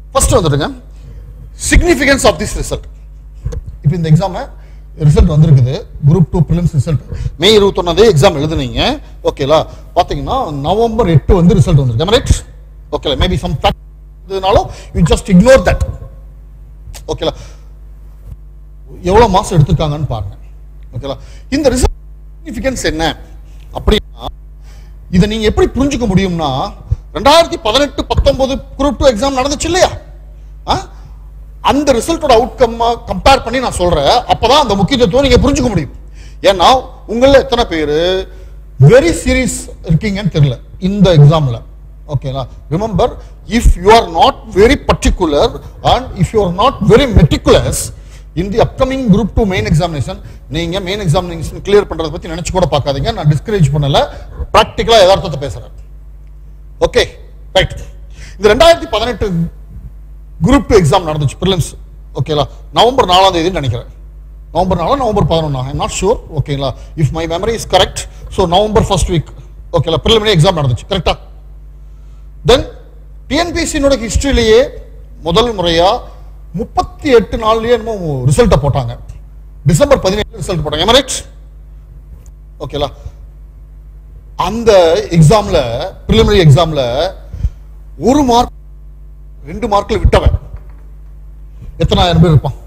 First வந்துடுங்க significance of this result இப்போ இந்த எக்ஸாமை ரிசல்ட் வந்திருக்குது group two prelims result May இருபத்தொன்னாந்தே எக்ஸாம் எழுதுனீங்க ஓகேலா பார்த்தீங்கன்னா நவம்பர் எட்டு வந்து ரிசல்ட் வந்திருக்கு ரைட் ஓகேலா மேபி சம் இதனாலும் யூ ஜஸ்ட் இக்னோர் தட் ஓகேலா எவ்வளோ மார்க்ஸ் எடுத்திருக்காங்கன்னு பாருங்க ஓகேலா இந்த ரிசல்ட் சிக்னிஃபிகன்ஸ் என்ன அப்படின்னா இதை நீங்க எப்படி புரிஞ்சுக்க முடியும்னா ரெண்டாயிரத்தி பதினெட்டு பத்தொன்பது குரூப் டூ எக்ஸாம் நடந்துச்சு இல்லையா ஆ? அந்த ரிசல்ட்டோட அவுட்கம் கம்பேர் பண்ணி நான் சொல்றேன் அப்பதான் அந்த முக்கியத்துவம் நீங்க புரிஞ்சுக்க முடியும் ஏன்னா உங்கள எத்தனை பேர் வெரி சீரியஸ் இருக்கீங்கன்னு தெரியல இந்த எக்ஸாம்ல ஓகேங்களா remember if you are not very particular and if you are not very meticulous in the upcoming group two main examination நீங்க மெயின் எக்ஸாமினேஷன் கிளியர் பண்றதை பத்தி நினைச்சு கூட பார்க்காதீங்க நான் டிஸ்கரேஜ் பண்ணல பிராக்டிகலா யதார்த்தத்தை பேசுறேன் ஓகே ரைட் இந்த ரெண்டாயிரத்தி பதினெட்டு குரூப் டூ எக்ஸாம் நடந்துச்சு ப்ரிலிம்ஸ் ஓகேங்களா நவம்பர் நாலாம் தேதி நினைக்கிறேன் நவம்பர் நாலா நவம்பர் பதினொன்னா ஐம் நாட் ஷூர் ஓகேங்களா if my memory is correct so November first week ஓகேங்களா ப்ரிலிமினரி எக்ஸாம் நடந்துச்சு கரெக்டா தென் டிஎன்பிசியினோட ஹிஸ்டரியிலேயே முதல் முறையா முப்பத்தி எட்டு நாள்லயே என்னமோ ரிசல்ட்டை போட்டாங்க டிசம்பர் பதினேழு ரிசல்ட் போட்டாங்க எமரைட் ஓகேலா அந்த எக்ஸாம்ல ப்ரிலிமினரி எக்ஸாம்ல ஒரு மார்க் ரெண்டு மார்க்ல விட்டவன் எத்தனாயிரம் பேர் இருப்பான்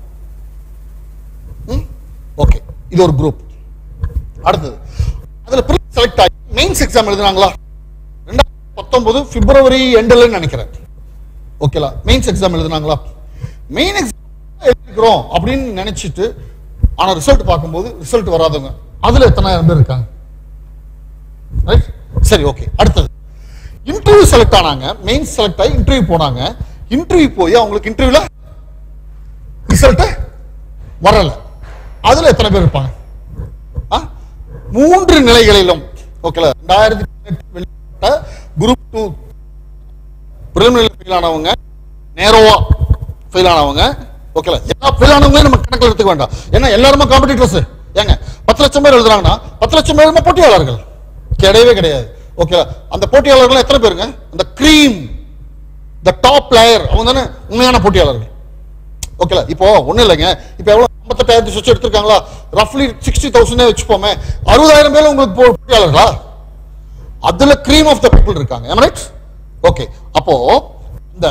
ஓகே இது ஒரு குரூப் அடுத்தது அதுல செலக்ட் ஆகி மெயின்ஸ் எக்ஸாம் எழுதுனாங்களா ரெண்டாயிரத்தி பத்தொன்பது பிப்ரவரி எண்டில் நினைக்கிறேன் ஓகேலா மெயின்ஸ் எக்ஸாம் எழுதுனாங்களா மெயின் எக்ஸாம் எழுதிக்கிறோம் அப்படின்னு நினைச்சிட்டு ஆனா ரிசல்ட் பார்க்கும்போது ரிசல்ட் வராதவங்க அதுல எத்தனாயிரம் பேர் இருக்காங்க ரைட் சரி ஓகே அடுத்தது இன்டர்வியூ செலக்ட் ஆனாங்க மெயின் செலக்ட் ஆகி இன்டர்வியூ போனாங்க இன்டர்வியூ போய் அவங்களுக்கு இன்டர்வியூல ரிசல்ட் வரல அதுல எத்தனை பேர் இருப்பாங்க ஆ? மூன்று நிலைகளிலும் ஓகேல ரெண்டாயிரத்தி பதினெட்டு வெளியிட்ட குரூப் டூ பிரிலிமினரி ஃபெயில் ஆனவங்க நேரோவா ஃபெயில் ஆனவங்க ஓகேல எல்லா ஃபெயில் ஆனவங்க நம்ம கணக்கில் எடுத்துக்க வேண்டாம் ஏன்னா எல்லாருமே காம்படிட்டர்ஸ் ஏங்க பத்து லட்சம் பேர் எழுதுறாங்கன்னா பத்து லட்சம் பேருமே போட்டியாளர்கள் கிடையவே கிடையாது ஓகே அந்த போட்டியாளர்கள் எத்தனை பேருங்க அந்த க்ரீம் த டாப் பிளேயர் அவங்க தானே உண்மையான போட்டியாளர்கள் ஓகேல இப்போ ஒண்ணும் இல்லைங்க இப்போ எவ்வளவு ஐம்பத்தெட்டாயிரத்தி சுவிட்ச் எடுத்திருக்காங்களா ரஃப்லி சிக்ஸ்டி தௌசண்டே வச்சுப்போமே அறுபதாயிரம் பேர் உங்களுக்கு போ- போட்டியாளர்களா அதுல க்ரீம் ஆஃப் த பீப்புள் இருக்காங்க ரைட் ஓகே அப்போ இந்த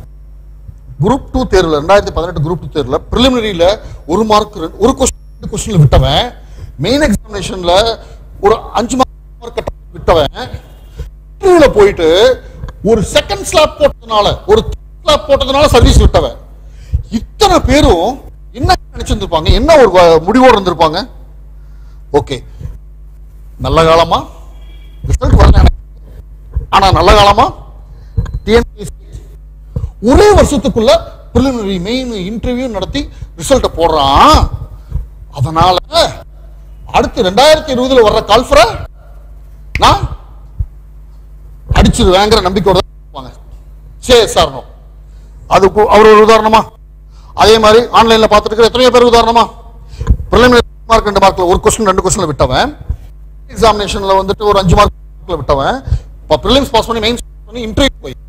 குரூப் டூ தேர்வுல ரெண்டாயிரத்தி பதினெட்டு குரூப் டூ தேர்வுல ப்ரிலிமினரியில ஒரு மார்க் ஒரு கொஸ்டின் ரெண்டு கொஸ்டின்ல விட்டவன் மெயின் எக்ஸாமினேஷன்ல ஒரு அஞ்சு மார்க் விட்டவன் இன்டர்வியூல போயிட்டு ஒரு செகண்ட் ஸ்லாப் போட்டதுனால ஒரு ஸ்லாப் போட்டதுனால சர்வீஸ் விட்டவன் இத்தனை பேரும் என்ன நினைச்சிருந்திருப்பாங்க என்ன ஒரு வ- முடிவோடு இருந்திருப்பாங்க ஓகே நல்ல காலமா ரிசல்ட் வரல எனக்கு ஆனா நல்ல காலமா டிஎன்பிஎஸ்சி ஒரே வருஷத்துக்குள்ள ப்ரிலிமினரி மெயின் இன்டர்வியூ நடத்தி ரிசல்ட்டை போடுறான் அதனால அடுத்து ரெண்டாயிரத்தி இருபதுல வர்ற கால்ஃபரை நான் அடிச்சிருவேங்கிற நம்பிக்கையோட தான் இருப்பாங்க சே சார் அதுக்கு அவர் ஒரு உதாரணமா அதே மாதிரி ஆன்லைன்ல பார்த்துட்டு இருக்கிற எத்தனையோ பேர் உதாரணமா ப்ரிலிமினரி மார்க் ரெண்டு மார்க்ல ஒரு கொஸ்டின் ரெண்டு கொஸ்டின்ல விட்டவன் எக்ஸாமினேஷன்ல வந்துட்டு ஒரு அஞ்சு மார்க்ல விட்டவன் இப்போ ப்ரிலிம்ஸ் பாஸ் பண்ணி மெயின்ஸ் பண்ணி இன்டர்வியூ போய்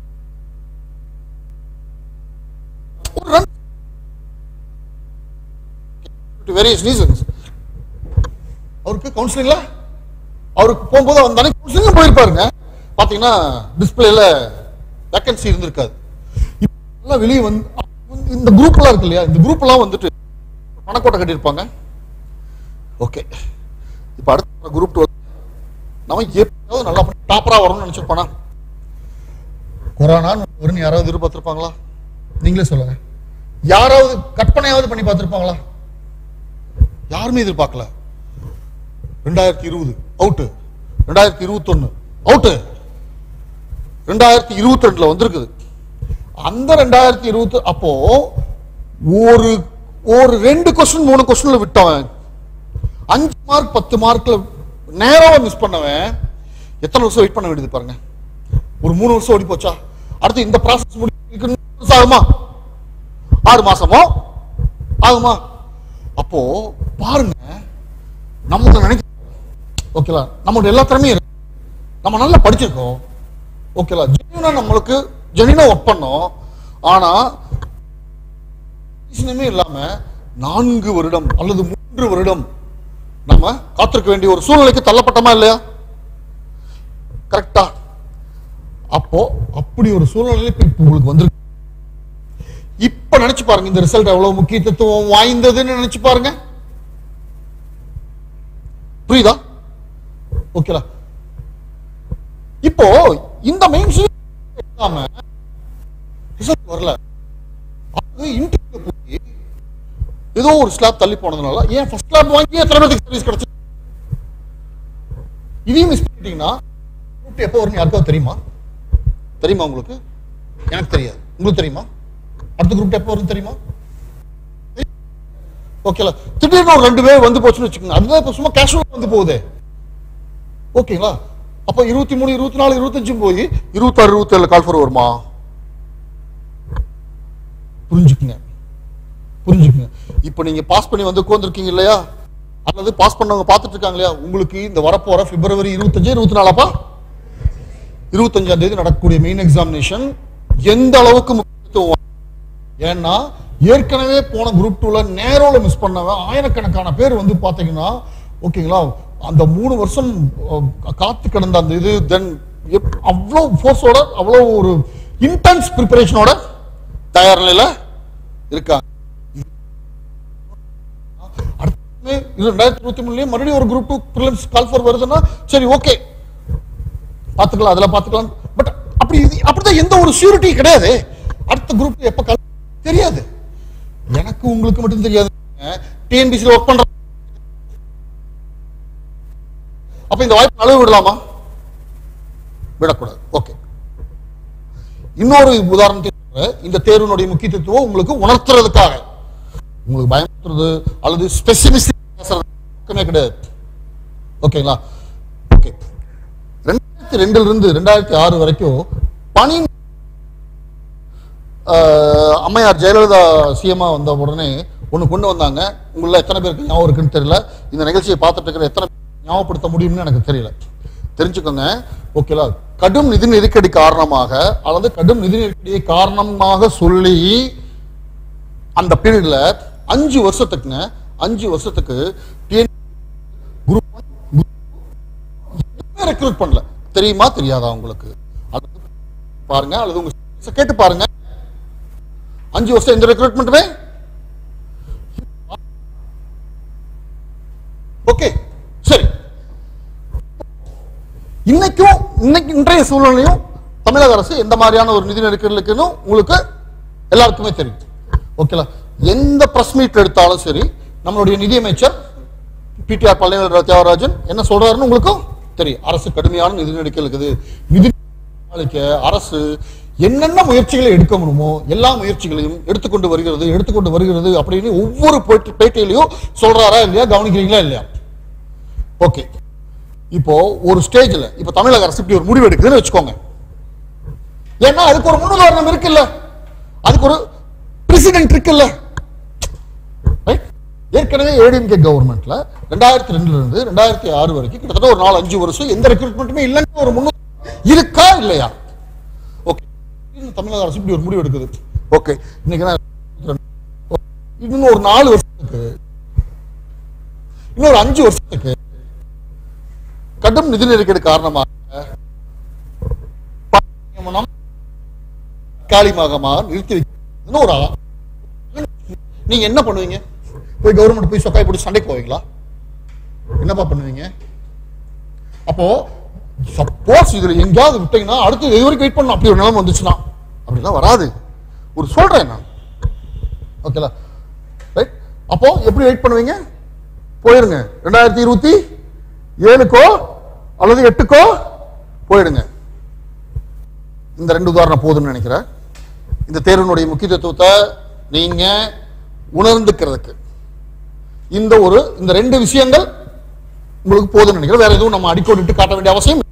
ஒரு ரன் வேரியஸ் ரீசன்ஸ் அவருக்கு கவுன்சிலிங்ல அவருக்கு போகும்போது அந்த அன்னைக்கு கவுன்சிலிங் போயிருப்பாருங்க பாத்தீங்கன்னா டிஸ்பிளேல வேக்கன்சி இருந்திருக்காது இப்ப எல்லாம் வெளியே வந்து இந்த குரூப்லாம் இருக்கு இல்லையா இந்த குரூப்லாம் வந்துட்டு பணக்கோட்டை கட்டியிருப்பாங்க ஓகே இப்போ அடுத்த குரூப் டூ நம்ம எப்பயாவது நல்லா டாப்பரா வரும்னு நினைச்சிருப்பானா கொரோனா வரும்னு யாராவது எதிர்பார்த்திருப்பாங்களா நீங்களே சொல்லுங்க யாராவது கற்பனையாவது பண்ணி பார்த்திருப்பாங்களா யாருமே எதிர்பார்க்கல ரெண்டாயிரத்தி இருபது அவுட்டு ரெண்டாயிரத்தி இருபத்தொன்னு அவுட்டு ரெண்டாயிரத்தி இருபத்தி ரெண்டுல வந்திருக்குது அந்த ரெண்டாயிரத்தி இருபத்தி அப்போ ஒரு ஒரு ரெண்டு கொஸ்டின் மூணு கொஸ்டின்ல விட்டவன் அஞ்சு மார்க் பத்து மார்க்ல நேராக மிஸ் பண்ணவன் எத்தனை வருஷம் வெயிட் பண்ண வேண்டியது பாருங்க ஒரு மூணு வருஷம் ஓடி போச்சா அடுத்து இந்த ப்ராசஸ் முடிக்க ஆகுமா ஆறு மாசமோ ஆகுமா அப்போ பாருங்க நம்ம நினைக்க ஓகேலா நம்மளோட எல்லா திறமையும் இருக்கு நம்ம நல்லா படிச்சிருக்கோம் ஓகேலா ஜெனியூனா நம்மளுக்கு ஜெனியூனா ஒர்க் பண்ணோம் ஆனா ரீசனுமே இல்லாம நான்கு வருடம் அல்லது மூன்று வருடம் நம்ம காத்திருக்க வேண்டிய ஒரு சூழ்நிலைக்கு தள்ளப்பட்டோமா இல்லையா கரெக்டா அப்போ அப்படி ஒரு சூழ்நிலை இப்ப இப்ப உங்களுக்கு வந்திருக்கு இப்ப நினைச்சு பாருங்க இந்த ரிசல்ட் எவ்வளவு முக்கியத்துவம் வாய்ந்ததுன்னு நினைச்சு பாருங்க புரியுதா ஓகேலா இப்போ இந்த மெயின் இல்லாம ரிசல்ட் வரல அது இன்டர்வியூ போய் ஏதோ ஒரு ஸ்லாப் தள்ளி போனதுனால ஏன் ஃபர்ஸ்ட் ஸ்லாப் வாங்கி எத்தனை பேருக்கு சர்வீஸ் கிடைச்சு இதையும் மிஸ் பண்ணிட்டீங்கன்னா group எப்போ வரும் யாருக்காவது தெரியுமா தெரியுமா உங்களுக்கு எனக்கு தெரியாது உங்களுக்கு தெரியுமா அடுத்த குரூப் எப்போ வரும் தெரியுமா ஓகேல திடீர்னு ஒரு ரெண்டு பேர் வந்து போச்சுன்னு வச்சுக்கோங்க அதுதான் இப்போ சும்மா கேஷுவல் வந்து போகுதே ஓகேங்களா அப்போ இருபத்தி மூணு இருபத்தி நாலு இருபத்தஞ்சும் போய் இருபத்தாறு இருபத்தேழு கால் ஃபர் வருமா புரிஞ்சுக்குங்க புரிஞ்சுக்குங்க இப்போ நீங்க பாஸ் பண்ணி வந்து உட்காந்துருக்கீங்க இல்லையா அல்லது பாஸ் பண்ணவங்க பார்த்துட்டு இருக்காங்க இல்லையா உங்களுக்கு இந்த வரப்போற பிப்ரவரி இருபத்தஞ்சு இருபத்தி நாலாப்பா இருபத்தஞ்சாம் தேதி நடக்கக்கூடிய மெயின் எக்ஸாமினேஷன் எந்த அளவுக்கு முக்கியத்துவம் ஏன்னா ஏற்கனவே போன குரூப் டூல நேரோல மிஸ் பண்ணவன் ஆயிரக்கணக்கான பேர் வந்து பாத்தீங்கன்னா ஓகேங்களா அந்த மூணு வருஷம் அஹ், காத்து கிடந்த அந்த இது தென் அவ்வளோ ஃபோர்ஸோட அவ்வளோ ஒரு இன்டென்ஸ் ப்ரிப்பரேஷனோட தயார் நிலையில இருக்காங்க அடுத்து இது ரெண்டாயிரத்தி இருபத்தி மூணுலயே மறுபடியும் ஒரு group two prelims call for வருதுன்னா சரி ஓகே பார்த்துக்கலாம் அதில் பார்த்துக்கலாம் பட் அப்படி இது அப்படிதான் எந்த ஒரு சியூரிட்டி கிடையாது அடுத்த குரூப் எப்போ கல் தெரியாது எனக்கு உங்களுக்கு மட்டும் தெரியாது டிஎன்பிசியில் ஒர்க் பண்ற அப்ப இந்த வாய்ப்பு நழுவ விடலாமா விடக்கூடாது ஓகே இன்னொரு உதாரணத்தை சொல்றேன். இந்த தேர்வினுடைய முக்கியத்துவம் உங்களுக்கு உணர்த்துறதுக்காக உங்களுக்கு பயமுறுத்துறது அல்லது ஸ்பெசிபிசிட்டி பேசுறது பக்கமே கிடையாது ஓகேங்களா ஓகே ரெண்டாயிரத்தி ரெண்டுல இருந்து ரெண்டாயிரத்தி ஆறு வரைக்கும் பணி ஆஹ், அம்மையார் ஜெயலலிதா சிஎம்மா வந்த உடனே ஒன்று கொண்டு வந்தாங்க உங்கள எத்தனை பேருக்கு ஞாபகம் இருக்குன்னு தெரியல இந்த நிகழ்ச்சியை பார்த்துட்டு இருக்கிற எத்தனை பேருக்கு ஞாபகப்படுத்த முடியும்னு எனக்கு தெரியல தெரிஞ்சுக்கோங்க ஓகேலா கடும் நிதி நெருக்கடி காரணமாக அல்லது கடும் நிதி நெருக்கடியை காரணமாக சொல்லி அந்த பீரியட்ல அஞ்சு வருஷத்துக்குங்க அஞ்சு வருஷத்துக்கு டிஎன் குரூப் ரெக்ரூட் பண்ணல தெரியுமா தெரியாதா உங்களுக்கு அது பாருங்க அல்லது உங்க students அ கேட்டு பாருங்க அஞ்சு வருஷம் எந்த ரெக்ரூட்மெண்ட்டுமே ஓகே சரி இன்னைக்கும் இன்னைக்கு இன்றைய சூழ்நிலையும் தமிழக அரசு எந்த மாதிரியான ஒரு நிதி நெருக்கடி இருக்குன்னு உங்களுக்கு எல்லாருக்குமே தெரியும் ஓகேலா எந்த பிரஸ் மீட் எடுத்தாலும் சரி நம்மளுடைய நிதியமைச்சர் பிடிஆர் பழனிவேல் தியாகராஜன் என்ன சொல்றாருன்னு உங்களுக்கும் தெரியும் அரசு கடுமையான நிதி நெருக்கடி இருக்குது நிதி சமாளிக்க அரசு என்னென்ன முயற்சிகளை எடுக்க முடியுமோ எல்லா முயற்சிகளையும் எடுத்துக்கொண்டு வருகிறது எடுத்துக்கொண்டு வருகிறது அப்படின்னு ஒவ்வொரு பேட்டி- பேட்டியிலையும் சொல்றாரா இல்லையா கவனிக்கிறீங்களா இல்லையா ஓகே இப்போ ஒரு ஸ்டேஜ்ல இப்போ தமிழக அரசு இப்படி ஒரு முடிவு எடுக்குதுன்னு வச்சுக்கோங்க ஏன்னா அதுக்கு ஒரு முன்னுதாரணம் இருக்குல்ல அதுக்கு ஒரு பிரசிடென்ட் இருக்குல்ல Right? ஏற்கனவே ஏடிஎம்கே கவர்மெண்ட்ல ரெண்டாயிரத்தி ரெண்டுல இருந்து ரெண்டாயிரத்தி ஆறு வரைக்கும் கிட்டத்தட்ட ஒரு நாலு அஞ்சு வருஷம் எந்த ரெக்ரூட்மெண்ட்டுமே இல்லைன்னு ஒரு முன்னு இருக்கா இல்லையா ஓகே தமிழக அரசு இப்படி ஒரு முடிவு எடுக்குது ஓகே இன்னைக்கு நான் இன்னும் ஒரு நாலு வருஷத்துக்கு இன்னொரு அஞ்சு வருஷத்துக்கு கடும் நிதி நெருக்கடி காரணமாக நியமனம் தற்காலிகமாக நிறுத்தி வைக்கணும்னு ஒரு ஆளா நீங்க என்ன பண்ணுவீங்க போய் கவர்மெண்ட் போய் சொக்காய் போட்டு சண்டைக்கு போவீங்களா என்னப்பா பண்ணுவீங்க அப்போ சப்போஸ் இதுல எங்கேயாவது விட்டீங்கன்னா அடுத்து இது வரைக்கும் வெயிட் பண்ணணும் அப்படி ஒரு நிலைமை வந்துச்சுன்னா அப்படிலாம் வராது ஒரு சொல்றேன் நான் ஓகேலா ரைட் அப்போ எப்படி வெயிட் பண்ணுவீங்க போயிருங்க ரெண்டாயிரத்தி இருபத்தி ஏழுக்கோ அல்லது எட்டுக்கோ போயிடுங்க இந்த ரெண்டு உதாரணம் போதும்னு நினைக்கிறேன் இந்த தேர்வினுடைய முக்கியத்துவத்தை நீங்க உணர்ந்துக்கிறதுக்கு இந்த ஒரு இந்த ரெண்டு விஷயங்கள் உங்களுக்கு போதும்னு நினைக்கிறேன் வேற எதுவும் நம்ம அடிக்கோடிட்டு காட்ட வேண்டிய அவசியம்